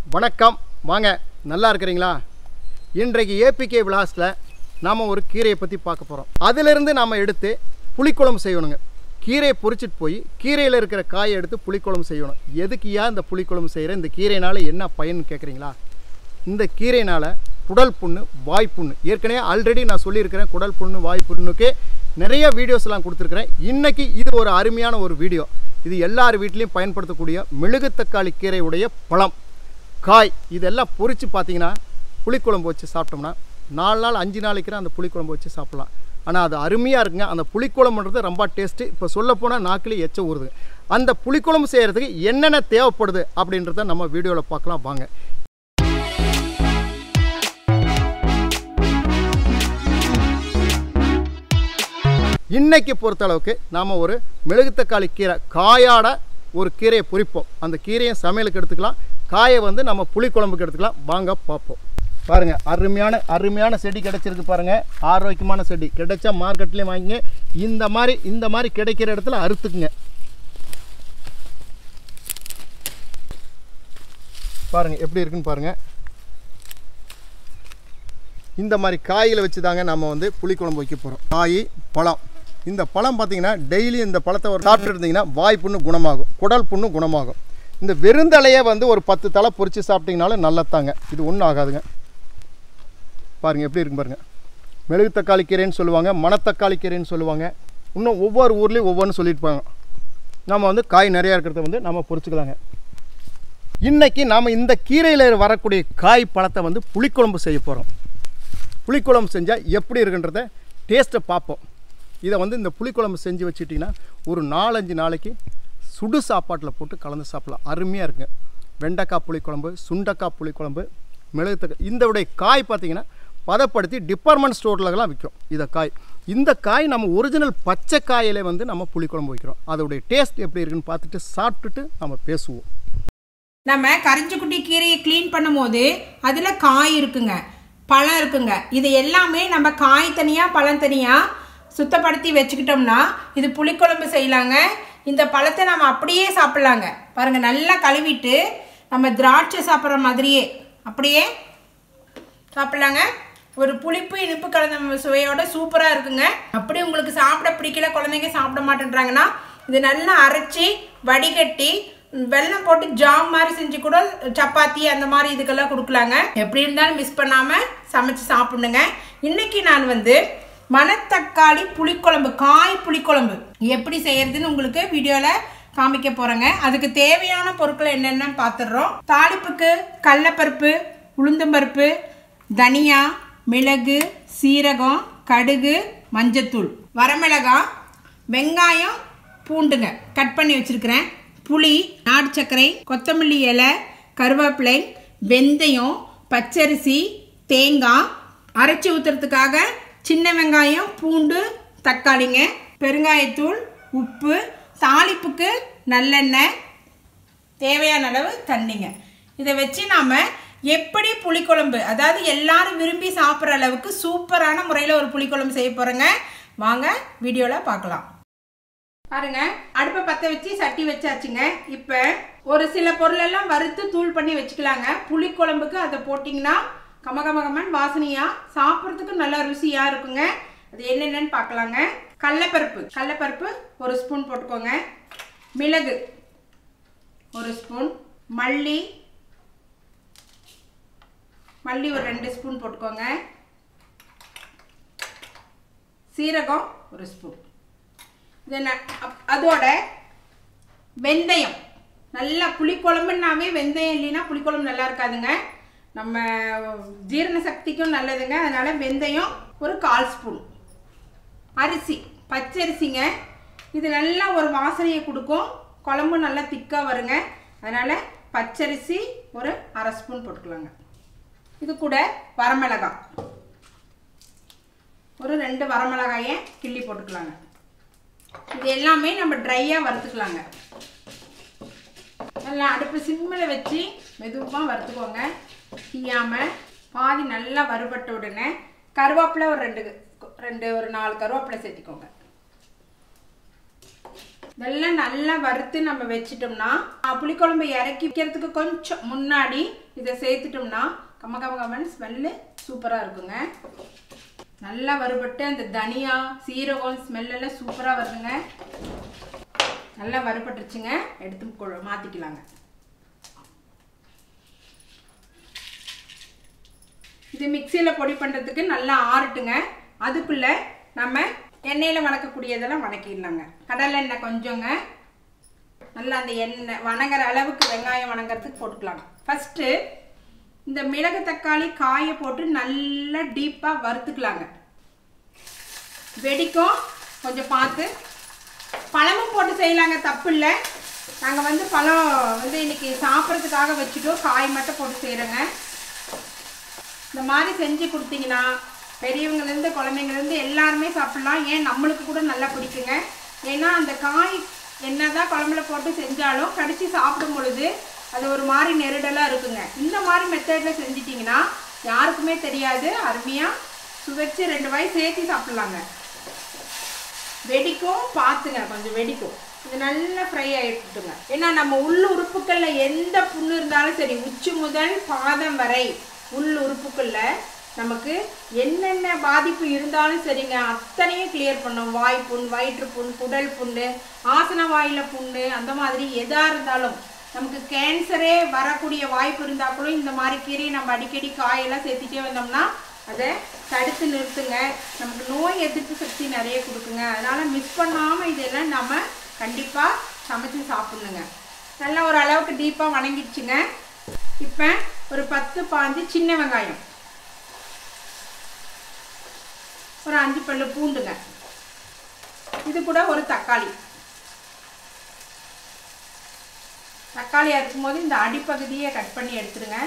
வணக்கம் வாங்க நல்லா இருக்கிறீங்களா இன்றைக்கு ஏபிகே விலாஸில் நாம் ஒரு கீரையை பற்றி பார்க்க போகிறோம் அதிலிருந்து நாம் எடுத்து புளிக்குழம்பு செய்யணுங்க கீரையை பொரிச்சிட்டு போய் கீரையில் இருக்கிற காயை எடுத்து புளிக்குழம்பு செய்யணும் எதுக்கு ஏன் இந்த புளிக்குழம்பு செய்கிறேன் இந்த கீரையினால் என்ன பயன் கேட்குறீங்களா இந்த கீரையினால் குடல் புண்ணு வாய் புண்ணு ஏற்கனவே ஆல்ரெடி நான் சொல்லியிருக்கிறேன் குடல் புண்ணு வாய் புண்ணுக்கு நிறைய வீடியோஸ்லாம் கொடுத்துருக்குறேன் இன்றைக்கி இது ஒரு அருமையான ஒரு வீடியோ இது எல்லார் வீட்லேயும் பயன்படுத்தக்கூடிய மெழுகு தக்காளி கீரையுடைய பழம் காய் இதெல்லாம் பொரித்து பார்த்தீங்கன்னா புளிக்குழம்பு வச்சு சாப்பிட்டோம்னா நாலு நாள் அஞ்சு நாளைக்கு அந்த புளிக்குழம்பு வச்சு சாப்பிட்லாம் ஆனால் அது அருமையாக இருக்குங்க அந்த புளிக்குழம்புன்றது ரொம்ப டேஸ்ட்டு இப்போ சொல்லப்போனால் நாக்கிலே எச்ச ஊறுதுங்க அந்த புளிக்குழம்பு செய்கிறதுக்கு என்னென்ன தேவைப்படுது அப்படின்றத நம்ம வீடியோவில் பார்க்கலாம் வாங்க இன்னைக்கு பொறுத்தளவுக்கு நாம் ஒரு மெழுகு தக்காளி கீரை காயாட ஒரு கீரையை பொரிப்போம் அந்த கீரையை சமையலுக்கு எடுத்துக்கலாம் காயை வந்து நம்ம புளிக்குழம்புக்கு எடுத்துக்கலாம் வாங்க பார்ப்போம் பாருங்க அருமையான அருமையான செடி கிடைச்சிருக்கு பாருங்க ஆரோக்கியமான செடி கிடைச்சா மார்க்கெட்லேயும் வாங்கிங்க இந்த மாதிரி இந்த மாதிரி கிடைக்கிற இடத்துல அறுத்துக்குங்க பாருங்க எப்படி இருக்குன்னு பாருங்க இந்த மாதிரி காயில் வச்சு தாங்க நம்ம வந்து புளிக்குழம்பு வைக்க போகிறோம் காய் பழம் இந்த பழம் பார்த்தீங்கன்னா டெய்லி இந்த பழத்தை ஒரு சாப்பிட்டு இருந்தீங்கன்னா வாய் புண்ணு குணமாகும் குடல் புண்ணு குணமாகும் இந்த வெறுந்தலையை வந்து ஒரு பத்து தலை பொரித்து சாப்பிட்டீங்கனாலும் நல்லதாங்க இது ஒன்றும் ஆகாதுங்க பாருங்க எப்படி இருக்கு பாருங்க மெழுகு தக்காளி கீரைன்னு சொல்லுவாங்க மணத்தக்காளி கீரைன்னு சொல்லுவாங்க இன்னும் ஒவ்வொரு ஊர்லேயும் ஒவ்வொன்றும் சொல்லியிருப்பாங்க நம்ம வந்து காய் நிறையா இருக்கிறத வந்து நம்ம பொரிச்சுக்கலாங்க இன்னைக்கு நாம் இந்த கீரையில் வரக்கூடிய காய் பழத்தை வந்து புளிக்குழம்பு செய்ய போகிறோம் புளிக்குழம்பு செஞ்சால் எப்படி இருக்குன்றத டேஸ்ட்டை பார்ப்போம் இதை வந்து இந்த புளிக்குழம்பு செஞ்சு வச்சுட்டிங்கன்னா ஒரு நாலஞ்சு நாளைக்கு சுடு சாப்பாட்டில் போட்டு கலந்து சாப்பிடலாம் அருமையாக இருக்குங்க வெண்டைக்காய் புளிக்குழம்பு சுண்டக்காய் புளிக்குழம்பு மிளகு இந்த உடைய காய் பார்த்தீங்கன்னா பதப்படுத்தி டிபார்ட்மெண்ட் ஸ்டோர்லலாம் விற்கும் இதை காய் இந்த காய் நம்ம ஒரிஜினல் பச்சை காயிலே வந்து நம்ம புளிக்குழம்பு வைக்கிறோம் அதோடைய டேஸ்ட் எப்படி இருக்குன்னு பார்த்துட்டு சாப்பிட்டுட்டு நம்ம பேசுவோம் நம்ம கரிஞ்சிக்குட்டி கீரையை க்ளீன் பண்ணும்போது அதில் காய் இருக்குங்க பழம் இருக்குங்க இது எல்லாமே நம்ம காய் தனியாக பழம் தனியாக சுத்தப்படுத்தி வச்சுக்கிட்டோம்னா இது புளிக்குழம்பு செய்யலாங்க இந்த பழத்தை நம்ம அப்படியே சாப்பிட்லாங்க பாருங்கள் நல்லா கழுவிட்டு நம்ம திராட்சை சாப்பிட்ற மாதிரியே அப்படியே சாப்பிட்லாங்க ஒரு புளிப்பு இனிப்பு கலந்த சுவையோட சூப்பராக இருக்குங்க அப்படி உங்களுக்கு சாப்பிட பிடிக்கல குழந்தைங்க சாப்பிட மாட்டேன்றாங்கன்னா இது நல்லா அரைச்சி வடிகட்டி வெல்லம் போட்டு ஜாம் மாதிரி செஞ்சு கூட சப்பாத்தி அந்த மாதிரி இதுக்கெல்லாம் கொடுக்கலாங்க எப்படி இருந்தாலும் மிஸ் பண்ணாமல் சமைச்சு சாப்பிடுங்க இன்னைக்கு நான் வந்து மணத்தக்காளி புளிக்குழம்பு காய் புளிக்குழம்பு எப்படி செய்யறதுன்னு உங்களுக்கு வீடியோவில் காமிக்க போகிறேங்க அதுக்கு தேவையான பொருட்கள் என்னென்னு பார்த்துடுறோம் தாளிப்புக்கு கடலப்பருப்பு உளுந்தம்பருப்பு தனியா மிளகு சீரகம் கடுகு மஞ்சத்தூள் வரமிளகாய் வெங்காயம் பூண்டுங்க கட் பண்ணி வச்சுருக்கிறேன் புளி நாட்டு சர்க்கரை கொத்தமல்லி இலை கருவேப்பிலை வெந்தயம் பச்சரிசி தேங்காய் அரைச்சி ஊற்றுறதுக்காக சின்ன வெங்காயம் பூண்டு தக்காளிங்க பெருங்காயத்தூள் உப்பு தாளிப்புக்கு நல்லெண்ணெய் தேவையான அளவு தண்ணிங்க இதை வச்சு நாம் எப்படி புளிக்குழம்பு அதாவது எல்லாரும் விரும்பி சாப்பிட்ற அளவுக்கு சூப்பரான முறையில் ஒரு புளிக்குழம்பு செய்ய போகிறேங்க வாங்க வீடியோவில் பார்க்கலாம் பாருங்க அடுப்பை பற்ற வச்சு சட்டி வச்சாச்சுங்க இப்போ ஒரு சில பொருளெல்லாம் வறுத்து தூள் பண்ணி வச்சுக்கலாங்க புளிக்குழம்புக்கு அதை போட்டிங்கன்னா கமகமகமன் வாசனையாக சாப்பிட்றதுக்கு நல்ல ருசியாக இருக்குங்க அது என்னென்னு பார்க்கலாங்க கடலப்பருப்பு கடலப்பருப்பு ஒரு ஸ்பூன் போட்டுக்கோங்க மிளகு ஒரு ஸ்பூன் மல்லி மல்லி ஒரு ரெண்டு ஸ்பூன் போட்டுக்கோங்க சீரகம் ஒரு ஸ்பூன் இது அதோட வெந்தயம் நல்லா புளிக்குழம்புனாவே வெந்தயம் இல்லைன்னா புளிக்குழம்பு நல்லா இருக்காதுங்க நம்ம ஜீரண சக்திக்கும் நல்லதுங்க அதனால் வெந்தயம் ஒரு கால் ஸ்பூன் அரிசி பச்சரிசிங்க இது நல்லா ஒரு வாசனையை கொடுக்கும் குழம்பு நல்லா திக்காக வருங்க அதனால் பச்சரிசி ஒரு அரை ஸ்பூன் போட்டுக்கலாங்க இது கூட வரமிளகாய் ஒரு ரெண்டு வரமிளகாயை கிள்ளி போட்டுக்கலாங்க இது எல்லாமே நம்ம ட்ரையாக வறுத்துக்கலாங்க நல்லா அடுப்பு சிம்மில் வச்சு மெதுவாக வறுத்துக்கோங்க தீயாமல் பாதி நல்லா வறுபட்ட உடனே கருவேப்பிலை ஒரு ரெண்டு ரெண்டு ஒரு நாலு கருவேப்பிலை சேர்த்திக்கோங்க இதெல்லாம் நல்லா வறுத்து நம்ம வச்சிட்டோம்னா ஆ, புளிக்குழம்பு இறக்கி வைக்கிறதுக்கு கொஞ்சம் முன்னாடி இதை சேர்த்துட்டோம்னா கம்ம கம்ம கம்மன்னு ஸ்மெல்லு சூப்பராக இருக்குங்க நல்லா வறுபட்டு அந்த தனியா சீரகம் ஸ்மெல் எல்லாம் சூப்பராக வருதுங்க நல்லா வறுபட்டுருச்சுங்க எடுத்து கொ- மாத்திக்கலாங்க இது மிக்சியில் பொடி பண்ணுறதுக்கு நல்லா ஆறட்டுங்க அதுக்குள்ளே நம்ம எண்ணெயில் வணக்கக்கூடியதெல்லாம் வணக்கிடலாங்க கடலை எண்ணெய் கொஞ்சங்க நல்லா அந்த எண்ணெய் வணங்குற அளவுக்கு வெங்காயம் வணங்குறதுக்கு போட்டுக்கலாங்க ஃபஸ்ட்டு இந்த மிளகு தக்காளி காயை போட்டு நல்லா டீப்பாக வறுத்துக்கலாங்க வெடிக்கும் கொஞ்சம் பார்த்து பழமும் போட்டு செய்யலாங்க தப்பு இல்லை நாங்கள் வந்து பழம் வந்து இன்னைக்கு சாப்பிட்றதுக்காக வச்சுட்டோம் காய் மட்டும் போட்டு செய்கிறோங்க இந்த மாதிரி செஞ்சு கொடுத்தீங்கன்னா பெரியவங்கலேருந்து குழந்தைங்கலேருந்து எல்லாருமே சாப்பிட்லாம் ஏன் நம்மளுக்கு கூட நல்லா பிடிக்குங்க ஏன்னா அந்த காய் என்னதான் குழம்புல போட்டு செஞ்சாலும் கடிச்சு சாப்பிடும் பொழுது அது ஒரு மாதிரி நெருடலாக இருக்குங்க இந்த மாதிரி மெத்தடில் செஞ்சிட்டிங்கன்னா யாருக்குமே தெரியாது அருமையாக சுவைச்சு ரெண்டு வாய் சேர்த்து சாப்பிட்லாங்க வெடிக்கும் பார்த்துங்க கொஞ்சம் வெடிக்கும் இது நல்லா ஃப்ரை ஆகிட்டுங்க ஏன்னா நம்ம உள் உறுப்புக்கள்ல எந்த புண்ணு இருந்தாலும் சரி உச்சி முதல் பாதம் வரை உள் உறுப்புக்கள்ல நமக்கு என்னென்ன பாதிப்பு இருந்தாலும் சரிங்க அத்தனையும் கிளியர் பண்ணும் வாய் புண் வயிற்று புண் குடல் புண்ணு ஆசன வாயில புண்ணு அந்த மாதிரி எதா இருந்தாலும் நமக்கு கேன்சரே வரக்கூடிய வாய்ப்பு இருந்தால் கூட இந்த மாதிரி கீரையை நம்ம அடிக்கடி காயெல்லாம் சேர்த்துட்டே வந்தோம்னா அதை தடுத்து நிறுத்துங்க நமக்கு நோய் எதிர்ப்பு சக்தி நிறைய கொடுக்குங்க அதனால் மிஸ் பண்ணாமல் இதெல்லாம் நம்ம கண்டிப்பாக சமைச்சு சாப்பிட்ணுங்க நல்லா ஒரு அளவுக்கு டீப்பாக வணங்கிடுச்சுங்க இப்போ ஒரு பத்து பாஞ்சு சின்ன வெங்காயம் ஒரு அஞ்சு பல்லு பூண்டுங்க இது கூட ஒரு தக்காளி தக்காளி அரைக்கும் போது இந்த அடிப்பகுதியை கட் பண்ணி எடுத்துருங்க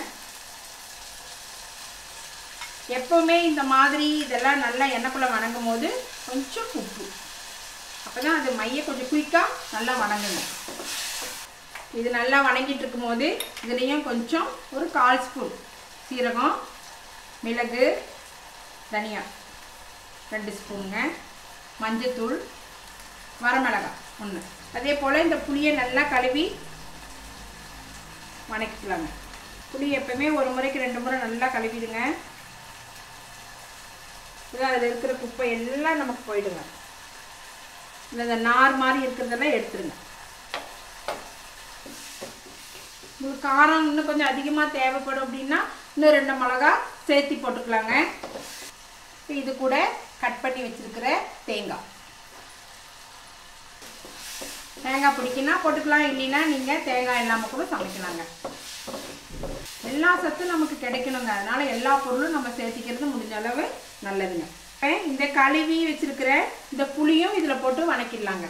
எப்போவுமே இந்த மாதிரி இதெல்லாம் நல்லா எண்ணெய்க்குள்ளே வணங்கும் போது கொஞ்சம் உப்பு அப்போ தான் அது மைய கொஞ்சம் குயிக்காக நல்லா வணங்குங்க இது நல்லா வணங்கிட்டு இருக்கும்போது இதுலேயும் கொஞ்சம் ஒரு கால் ஸ்பூன் சீரகம் மிளகு தனியா ரெண்டு ஸ்பூனுங்க மஞ்சத்தூள் வரமிளகாய் ஒன்று அதே போல் இந்த புளியை நல்லா கழுவி வணக்கிக்கலாங்க புளி எப்பவுமே ஒரு முறைக்கு ரெண்டு முறை நல்லா கழுவிடுங்க இது அதில் இருக்கிற குப்பை எல்லாம் நமக்கு போயிடுங்க இல்லை இந்த நார் மாதிரி இருக்கிறதெல்லாம் எடுத்துருங்க உங்களுக்கு காரம் இன்னும் கொஞ்சம் அதிகமாக தேவைப்படும் அப்படின்னா இன்னும் ரெண்டு மிளகா சேர்த்தி போட்டுக்கலாங்க இப்போ இது கூட கட் பண்ணி வச்சிருக்கிற தேங்காய் தேங்காய் பிடிக்குன்னா போட்டுக்கலாம் இல்லைன்னா நீங்கள் தேங்காய் இல்லாமல் கூட சமைக்கலாங்க எல்லா சத்தும் நமக்கு கிடைக்கணுங்க அதனால எல்லா பொருளும் நம்ம சேர்த்திக்கிறது முடிஞ்ச அளவு நல்லதுங்க இப்போ இந்த கழுவி வச்சிருக்கிற இந்த புளியும் இதில் போட்டு வணக்கிடலாங்க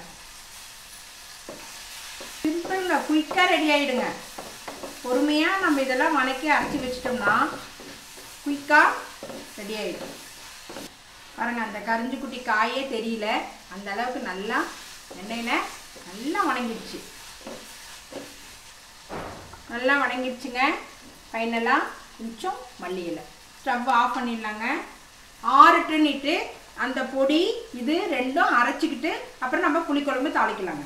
சிம்பிளுங்க குயிக்காக ரெடி ஆகிடுங்க பொறுமையாக நம்ம இதெல்லாம் வணக்கி அரைச்சி வச்சிட்டோம்னா குயிக்காக ரெடி ஆகிடும் பாருங்க அந்த கரிஞ்சு குட்டி காயே தெரியல அந்த அளவுக்கு நல்லா எண்ணெயில் நல்லா வணங்கிடுச்சு நல்லா வணங்கிடுச்சுங்க ஃபைனலாக கொஞ்சம் மல்லி இலை ஸ்டவ் ஆஃப் பண்ணிடலாங்க ஆறுட்டுன்னுட்டு அந்த பொடி இது ரெண்டும் அரைச்சிக்கிட்டு அப்புறம் நம்ம புளிக்குழம்பு தாளிக்கலாங்க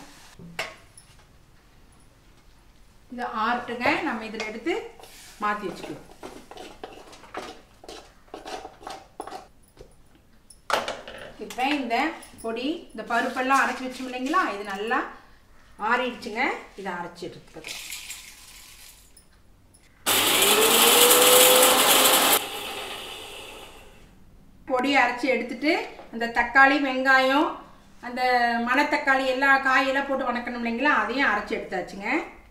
இது ஆறுட்டுங்க நம்ம இதில் எடுத்து மாற்றி வச்சுக்கலாம் இப்போ இந்த பொடி இந்த பருப்பெல்லாம் அரைச்சி வச்சோம் இல்லைங்களா இது நல்லா ஆறிடுச்சுங்க இதை அரைச்சி எடுத்துக்கலாம் பொடி அரைச்சி எடுத்துட்டு அந்த தக்காளி வெங்காயம் அந்த மணத்தக்காளி எல்லா காயெல்லாம் போட்டு வணக்கணும் இல்லைங்களா அதையும் அரைச்சி எடுத்தாச்சுங்க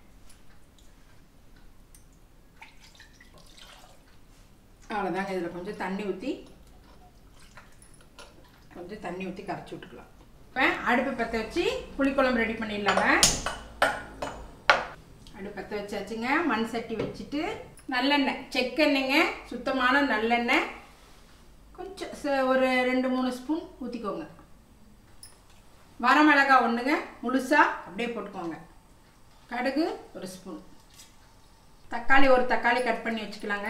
அவ்வளோதாங்க இதில் கொஞ்சம் தண்ணி ஊற்றி கொஞ்சம் தண்ணி ஊற்றி கரைச்சி விட்டுக்கலாம் இப்போ அடுப்பு பற்ற வச்சு புளிக்குழம்பு ரெடி பண்ணிடலாங்க அடுப்பு பற்ற வச்சாச்சுங்க மண் சட்டி வச்சுட்டு நல்லெண்ணெய் செக்கெண்ணெய்ங்க சுத்தமான நல்லெண்ணெய் கொஞ்சம் ச- ஒரு ரெண்டு மூணு ஸ்பூன் ஊற்றிக்கோங்க வரமிளகா ஒன்றுங்க முழுசாக அப்படியே போட்டுக்கோங்க கடுகு ஒரு ஸ்பூன் தக்காளி ஒரு தக்காளி கட் பண்ணி வச்சுக்கலாங்க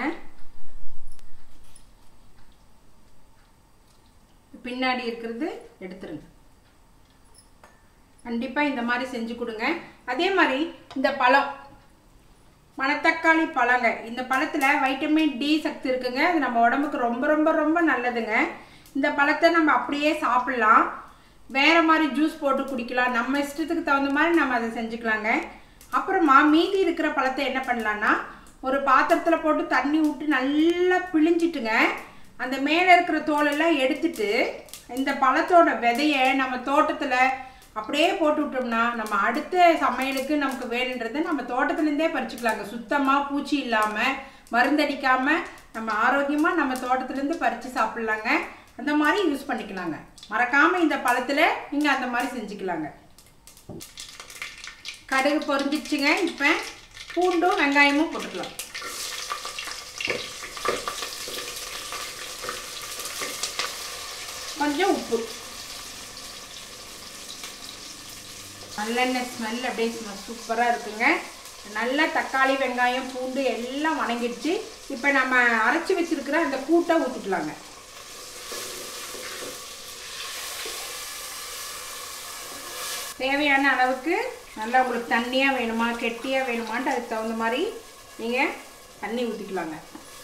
பின்னாடி இருக்கிறது எடுத்துருங்க கண்டிப்பாக இந்த மாதிரி செஞ்சு கொடுங்க அதே மாதிரி இந்த பழம் மணத்தக்காளி பழங்க இந்த பழத்தில் வைட்டமின் டி சக்தி இருக்குங்க அது நம்ம உடம்புக்கு ரொம்ப ரொம்ப ரொம்ப நல்லதுங்க இந்த பழத்தை நம்ம அப்படியே சாப்பிட்லாம் வேற மாதிரி ஜூஸ் போட்டு குடிக்கலாம் நம்ம இஷ்டத்துக்கு தகுந்த மாதிரி நம்ம அதை செஞ்சுக்கலாங்க அப்புறமா மீதி இருக்கிற பழத்தை என்ன பண்ணலான்னா ஒரு பாத்திரத்தில் போட்டு தண்ணி விட்டு நல்லா பிழிஞ்சிட்டுங்க அந்த மேலே இருக்கிற தோலெல்லாம் எடுத்துட்டு இந்த பழத்தோட விதையை நம்ம தோட்டத்தில் அப்படியே போட்டு விட்டோம்னா நம்ம அடுத்த சமையலுக்கு நமக்கு வேணுன்றதை நம்ம தோட்டத்துலேருந்தே பறிச்சுக்கலாங்க சுத்தமாக பூச்சி இல்லாமல் மருந்தடிக்காமல் நம்ம ஆரோக்கியமாக நம்ம தோட்டத்துலேருந்து பறித்து சாப்பிட்லாங்க அந்த மாதிரி யூஸ் பண்ணிக்கலாங்க மறக்காமல் இந்த பழத்தில் நீங்கள் அந்த மாதிரி செஞ்சுக்கலாங்க கடுகு பொரிஞ்சிச்சுங்க இப்போ பூண்டும் வெங்காயமும் போட்டுக்கலாம் கொஞ்சம் உப்பு நல்லெண்ணெய் ஸ்மெல் அப்படியே சூப்பராக இருக்குங்க நல்லா தக்காளி வெங்காயம் பூண்டு எல்லாம் வணங்கிடுச்சு இப்போ நம்ம அரைச்சி வச்சிருக்கிற அந்த கூட்டை ஊற்றிக்கலாங்க தேவையான அளவுக்கு நல்லா உங்களுக்கு தண்ணியாக வேணுமா கெட்டியாக வேணுமான்ட்டு அதுக்கு தகுந்த மாதிரி நீங்கள் தண்ணி ஊற்றிக்கலாங்க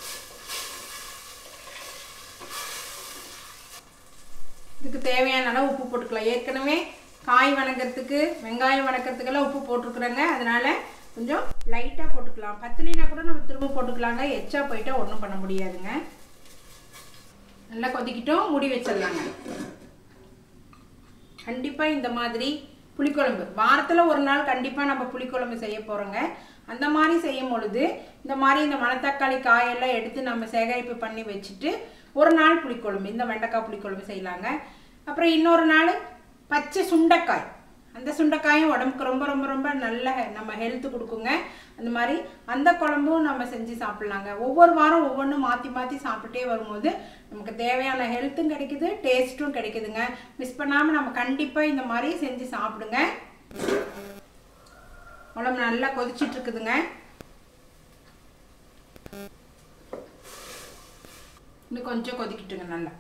இதுக்கு தேவையான அளவு உப்பு போட்டுக்கலாம் ஏற்கனவே காய் வணக்கிறதுக்கு வெங்காயம் வணக்கிறதுக்கெல்லாம் உப்பு போட்டிருக்குறேங்க அதனால கொஞ்சம் லைட்டாக போட்டுக்கலாம் பத்திலினா கூட நம்ம திரும்ப போட்டுக்கலாங்க எச்சா போயிட்டா ஒன்றும் பண்ண முடியாதுங்க நல்லா கொதிக்கிட்டோம் மூடி வச்சிடலாங்க கண்டிப்பாக இந்த மாதிரி புளிக்குழம்பு வாரத்தில் ஒரு நாள் கண்டிப்பாக நம்ம புளிக்குழம்பு செய்ய போகிறோங்க அந்த மாதிரி செய்யும் பொழுது இந்த மாதிரி இந்த மணத்தக்காளி காயெல்லாம் எடுத்து நம்ம சேகரிப்பு பண்ணி வச்சுட்டு ஒரு நாள் புளிக்குழம்பு இந்த வெண்டைக்காய் புளிக்குழம்பு செய்யலாங்க அப்புறம் இன்னொரு நாள் பச்சை சுண்டைக்காய் அந்த சுண்டைக்காயும் உடம்புக்கு ரொம்ப ரொம்ப ரொம்ப நல்ல நம்ம ஹெல்த் கொடுக்குங்க அந்த மாதிரி அந்த குழம்பும் நம்ம செஞ்சு சாப்பிட்லாங்க ஒவ்வொரு வாரம் ஒவ்வொன்றும் மாற்றி மாற்றி சாப்பிட்டுட்டே வரும்போது நமக்கு தேவையான ஹெல்த்தும் கிடைக்குது டேஸ்ட்டும் கிடைக்குதுங்க மிஸ் பண்ணாமல் நம்ம கண்டிப்பாக இந்த மாதிரி செஞ்சு சாப்பிடுங்க குழம்பு நல்லா கொதிச்சிட்டு இருக்குதுங்க இன்னும் கொஞ்சம் கொதிக்கிட்டுங்க நல்லா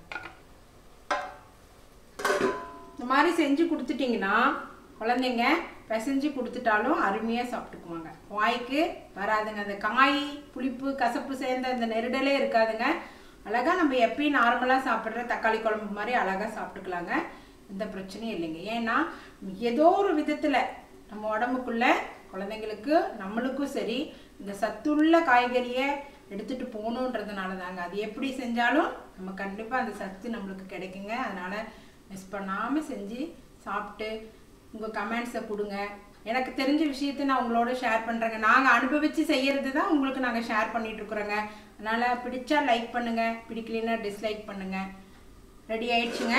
இந்த மாதிரி செஞ்சு கொடுத்துட்டிங்கன்னா குழந்தைங்க பிசைஞ்சு கொடுத்துட்டாலும் அருமையாக சாப்பிட்டுக்குவாங்க வாய்க்கு வராதுங்க அந்த காய் புளிப்பு கசப்பு சேர்ந்த அந்த நெருடலே இருக்காதுங்க அழகாக நம்ம எப்பயும் நார்மலாக சாப்பிட்ற தக்காளி குழம்பு மாதிரி அழகாக சாப்பிட்டுக்கலாங்க எந்த பிரச்சனையும் இல்லைங்க ஏன்னா ஏதோ ஒரு விதத்தில் நம்ம உடம்புக்குள்ள குழந்தைங்களுக்கு நம்மளுக்கும் சரி இந்த சத்துள்ள காய்கறியை எடுத்துட்டு போகணுன்றதுனால தாங்க அது எப்படி செஞ்சாலும் நம்ம கண்டிப்பாக அந்த சத்து நம்மளுக்கு கிடைக்குங்க அதனால் மிஸ் பண்ணாமல் செஞ்சு சாப்பிட்டு உங்கள் கமெண்ட்ஸை கொடுங்க எனக்கு தெரிஞ்ச விஷயத்தை நான் உங்களோட ஷேர் பண்ணுறேங்க நாங்கள் அனுபவித்து செய்கிறது தான் உங்களுக்கு நாங்கள் ஷேர் பண்ணிகிட்ருக்குறோங்க அதனால் பிடிச்சா லைக் பண்ணுங்கள் பிடிக்கலைன்னா டிஸ்லைக் பண்ணுங்கள் ரெடி ஆயிடுச்சுங்க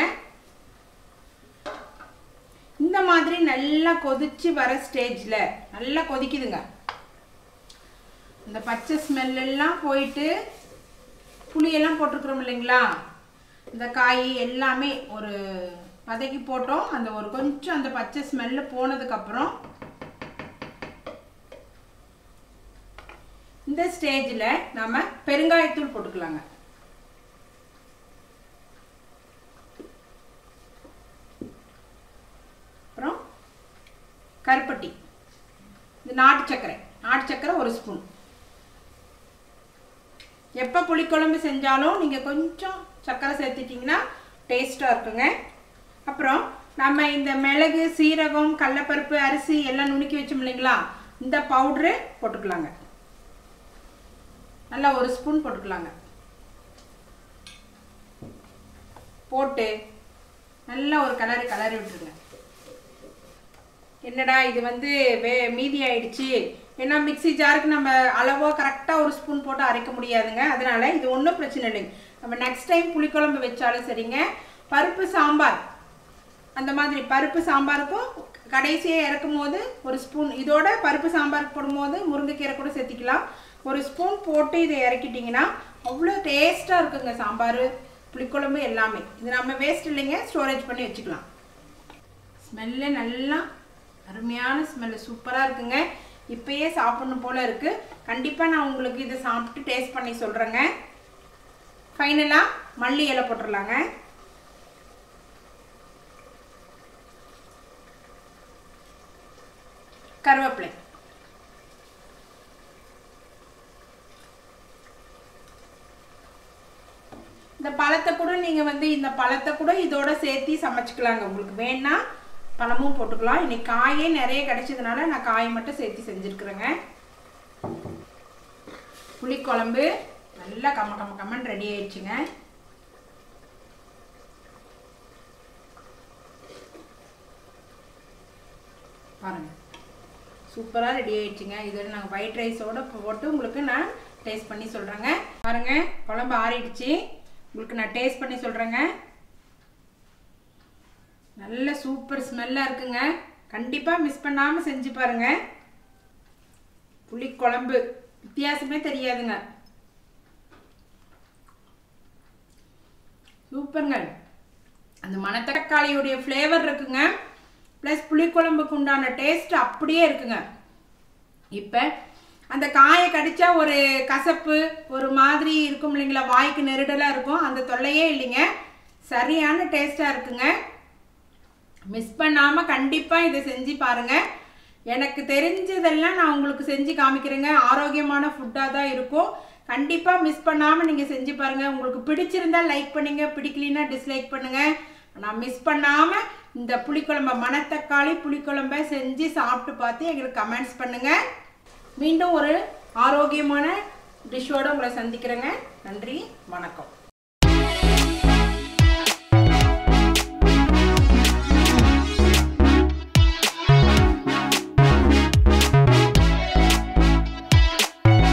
இந்த மாதிரி நல்லா கொதிச்சு வர ஸ்டேஜில் நல்லா கொதிக்குதுங்க இந்த பச்சை ஸ்மெல் எல்லாம் போயிட்டு புளியெல்லாம் போட்டிருக்கிறோம் இல்லைங்களா இந்த காய் எல்லாமே ஒரு வதக்கி போட்டோம் அந்த ஒரு கொஞ்சம் அந்த பச்சை ஸ்மெல்லு போனதுக்கப்புறம் இந்த ஸ்டேஜில் நம்ம பெருங்காயத்தூள் போட்டுக்கலாங்க அப்புறம் கருப்பட்டி இது நாட்டு சர்க்கரை நாட்டு சர்க்கரை ஒரு ஸ்பூன் எப்போ புளிக்குழம்பு செஞ்சாலும் நீங்கள் கொஞ்சம் சர்க்கரை சேர்த்துட்டிங்கன்னா டேஸ்ட்டாக இருக்குங்க அப்புறம் நம்ம இந்த மிளகு சீரகம் கடலப்பருப்பு அரிசி எல்லாம் நுணுக்கி வச்சோம் இல்லைங்களா இந்த பவுட்ரு போட்டுக்கலாங்க நல்லா ஒரு ஸ்பூன் போட்டுக்கலாங்க போட்டு நல்லா ஒரு கலரு கலரி விட்டுருங்க என்னடா இது வந்து வே மீதி ஆயிடுச்சு ஏன்னா மிக்ஸி ஜாருக்கு நம்ம அளவோ கரெக்டாக ஒரு ஸ்பூன் போட்டு அரைக்க முடியாதுங்க அதனால இது ஒன்றும் பிரச்சனை இல்லைங்க நம்ம நெக்ஸ்ட் டைம் புளிக்குழம்பு வச்சாலும் சரிங்க பருப்பு சாம்பார் அந்த மாதிரி பருப்பு சாம்பாருக்கும் கடைசியாக இறக்கும் போது ஒரு ஸ்பூன் இதோட பருப்பு சாம்பாருக்கு போடும்போது முருங்கைக்கீரை கூட சேர்த்திக்கலாம் ஒரு ஸ்பூன் போட்டு இதை இறக்கிட்டிங்கன்னா அவ்வளோ டேஸ்ட்டாக இருக்குங்க சாம்பார் புளிக்குழம்பு எல்லாமே இது நம்ம வேஸ்ட் இல்லைங்க ஸ்டோரேஜ் பண்ணி வச்சுக்கலாம் ஸ்மெல்லு நல்லா அருமையான ஸ்மெல்லு சூப்பராக இருக்குங்க இப்பயே சாப்பிடணும் போல் இருக்குது கண்டிப்பாக நான் உங்களுக்கு இதை சாப்பிட்டு டேஸ்ட் பண்ணி சொல்கிறேங்க ஃபைனலாக மல்லி இலை போட்டுடலாங்க கருவேப்பிலை இந்த பழத்தை கூட நீங்கள் வந்து இந்த பழத்தை கூட இதோட சேர்த்து சமைச்சிக்கலாங்க உங்களுக்கு வேணா பழமும் போட்டுக்கலாம் இன்னைக்கு காயே நிறைய கிடைச்சதுனால நான் காய் மட்டும் சேர்த்து செஞ்சுருக்குறேங்க புளிக்குழம்பு நல்லா கம்ம கம்ம கம்மன் ரெடி ஆயிடுச்சுங்க பாருங்க சூப்பராக ரெடி ஆயிடுச்சுங்க இதோட நாங்கள் ஒயிட் ரைஸோட போட்டு உங்களுக்கு நான் டேஸ்ட் பண்ணி சொல்கிறேங்க பாருங்க குழம்பு ஆறிடுச்சு உங்களுக்கு நான் டேஸ்ட் பண்ணி சொல்கிறேங்க நல்ல சூப்பர் ஸ்மெல்லாக இருக்குங்க கண்டிப்பாக மிஸ் பண்ணாமல் செஞ்சு பாருங்க புளிக்குழம்பு வித்தியாசமே தெரியாதுங்க சூப்பருங்க அந்த மணத்தக்காளியுடைய ஃப்ளேவர் இருக்குங்க ப்ளஸ் புளிக்குழம்புக்கு உண்டான டேஸ்ட் அப்படியே இருக்குங்க இப்போ அந்த காயை கடிச்சா ஒரு கசப்பு ஒரு மாதிரி இருக்கும் இல்லைங்களா வாய்க்கு நெருடலாக இருக்கும் அந்த தொல்லையே இல்லைங்க சரியான டேஸ்ட்டாக இருக்குங்க மிஸ் பண்ணாமல் கண்டிப்பாக இதை செஞ்சு பாருங்கள் எனக்கு தெரிஞ்சதெல்லாம் நான் உங்களுக்கு செஞ்சு காமிக்கிறேங்க ஆரோக்கியமான ஃபுட்டாக தான் இருக்கும் கண்டிப்பாக மிஸ் பண்ணாமல் நீங்கள் செஞ்சு பாருங்கள் உங்களுக்கு பிடிச்சிருந்தா லைக் பண்ணுங்க பிடிக்கலினா டிஸ்லைக் பண்ணுங்கள் ஆனால் மிஸ் பண்ணாமல் இந்த புளிக்குழம்ப மணத்தக்காளி புளிக்குழம்ப செஞ்சு சாப்பிட்டு பார்த்து எங்களுக்கு கமெண்ட்ஸ் பண்ணுங்கள் மீண்டும் ஒரு ஆரோக்கியமான டிஷ்ஷோடு உங்களை சந்திக்கிறேங்க நன்றி வணக்கம்